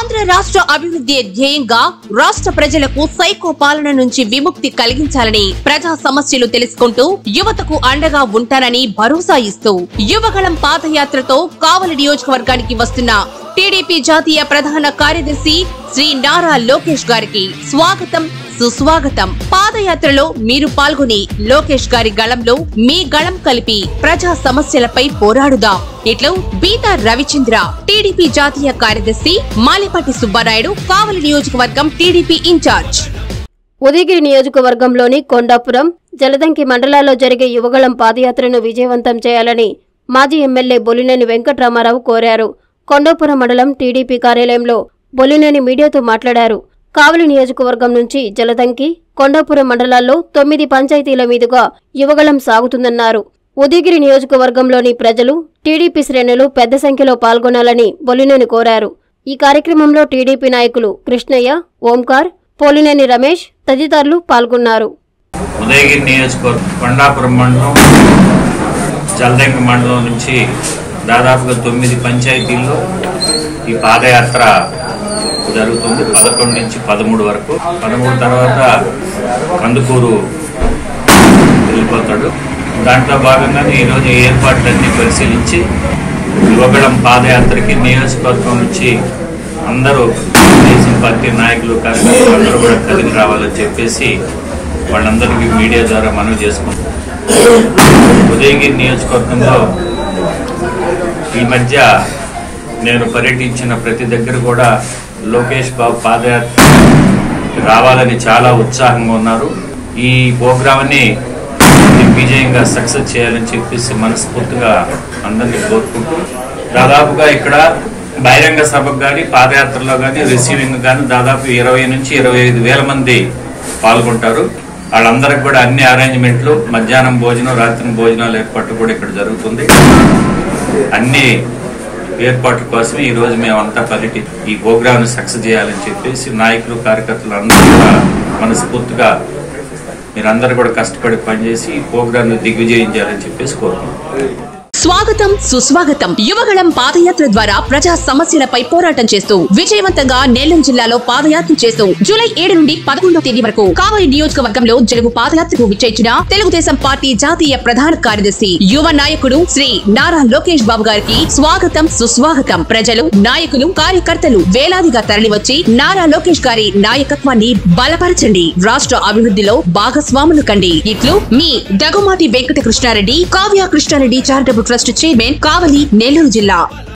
ఆంధ్ర రాష్ట్ర అభివృద్ధి ధ్యేయంగా రాష్ట్ర ప్రజలకు సైకో పాలన నుంచి విముక్తి కలిగించాలని ప్రజా సమస్యలు తెలుసుకుంటూ యువతకు అండగా ఉంటానని భరోసా ఇస్తూ యువగళం పాదయాత్రతో కావలి నియోజకవర్గానికి వస్తున్న టీడీపీ జాతీయ ప్రధాన కార్యదర్శి శ్రీ నారా లోకేష్ గారికి స్వాగతం సుస్వాగతం పాదయాత్రలో మీరు పాల్గొని లోకేష్ గారి గళంలో మీ గళం కలిపి ప్రజా సమస్యలపై పోరాడుదాం ఇట్లు బీతా రవిచంద్ర టీడీపీ జాతీయ కార్యదర్శి మాలిపాటి సుబ్బారాయుడు కావలి నియోజకవర్గం టీడీపీ ఇన్ఛార్జ్ ఉదయగిరి నియోజకవర్గంలోని కొండాపురం జలదంకి మండలాల్లో జరిగే యువగళం పాదయాత్రను విజయవంతం చేయాలని మాజీ ఎమ్మెల్యే బొలినేని వెంకట్రామారావు కోరారు కొండాపురం మండలం టీడీపీ కార్యాలయంలో బొలినేని మీడియాతో మాట్లాడారు కావలి నియోజకవర్గం నుంచి జలదంకి కొండాపురం మండలాల్లో తొమ్మిది పంచాయతీల మీదుగా యువగళం సాగుతుందన్నారు ఉదయగిరి నియోజకవర్గంలోని ప్రజలు టీడీపీ శ్రేణులు పెద్ద సంఖ్యలో పాల్గొనాలని బొలినేని కోరారు ఈ కార్యక్రమంలో టీడీపీ నాయకులు కృష్ణయ్య ఓంకార్ పోలినేని రమేష్ తదితరులు పాల్గొన్నారు ఉదయగిరి నియోజకవర్గం కొండాపురం మండలం జలదంకి మండలం నుంచి దాదాపుగా తొమ్మిది పంచాయతీల్లో ఈ పాదయాత్ర జరుగుతుంది పదకొండు నుంచి పదమూడు వరకు పదమూడు తర్వాత కందుకూరు వెళ్ళిపోతాడు దాంట్లో భాగంగానే ఈరోజు ఈ ఏర్పాట్లన్నీ పరిశీలించి యువగళం పాదయాత్రకి నియోజకవర్గం నుంచి అందరూ తెలుగుదేశం పార్టీ నాయకులు కార్యకర్తలు అందరూ కూడా కలిగి రావాలని చెప్పేసి వాళ్ళందరికీ మీడియా ద్వారా మనవి చేసుకుంటాం ఉదయగిరి నియోజకవర్గంలో ఈ మధ్య నేను పర్యటించిన ప్రతి దగ్గర కూడా లోకేష్ బాబు పాదయాత్ర రావాలని చాలా ఉత్సాహంగా ఉన్నారు ఈ ప్రోగ్రామ్ని దిగ్విజయంగా సక్సెస్ చేయాలని చెప్పేసి మనస్ఫూర్తిగా అందరినీ కోరుకుంటూ దాదాపుగా ఇక్కడ బహిరంగ సభకు కానీ పాదయాత్రలో కానీ రిసీవింగ్ కానీ దాదాపు ఇరవై నుంచి ఇరవై ఐదు వేల మంది పాల్గొంటారు వాళ్ళందరికి కూడా అన్ని అరేంజ్మెంట్లు మధ్యాహ్నం భోజనం రాత్రి భోజనాలు ఏర్పాటు కూడా ఇక్కడ జరుగుతుంది అన్ని ఏర్పాట్ల కోసం ఈ రోజు మేమంతా పర్యటి ఈ ప్రోగ్రామ్ ని సక్సెస్ చేయాలని చెప్పేసి నాయకులు కార్యకర్తలు అందరూ కూడా మనస్ఫూర్తిగా మీరందరూ కూడా కష్టపడి పనిచేసి ఈ ప్రోగ్రామ్ ని దిగ్విజయం చేయాలని చెప్పేసి కోరుకుంటున్నాం స్వాగతం సుస్వాగతం యువగళం పాదయాత్ర ద్వారా ప్రజా సమస్యలపై పోరాటం చేస్తూ విజయవంతంగా నెల్లూరు జిల్లాలో పాదయాత్ర చేస్తూ జూలై ఏడు నుండి పదకొండవ తేదీ వరకు కావలి నియోజకవర్గంలో జరుగు పాదయాత్రకు విచ్చేసిన తెలుగుదేశం పార్టీ జాతీయ ప్రధాన కార్యదర్శి యువ నాయకుడు శ్రీ నారా లోకేష్ బాబు గారికి స్వాగతం సుస్వాగతం ప్రజలు నాయకులు కార్యకర్తలు వేలాదిగా తరలివచ్చి నారా లోకేష్ గారి నాయకత్వాన్ని బలపరచండి రాష్ట్ర అభివృద్ధిలో భాగస్వాములు కండి ఇట్లు మీ Dagumati Venkata Krishnareddy Kavya Krishnareddy charitable trust chairman Kavali Nellore జిల్లా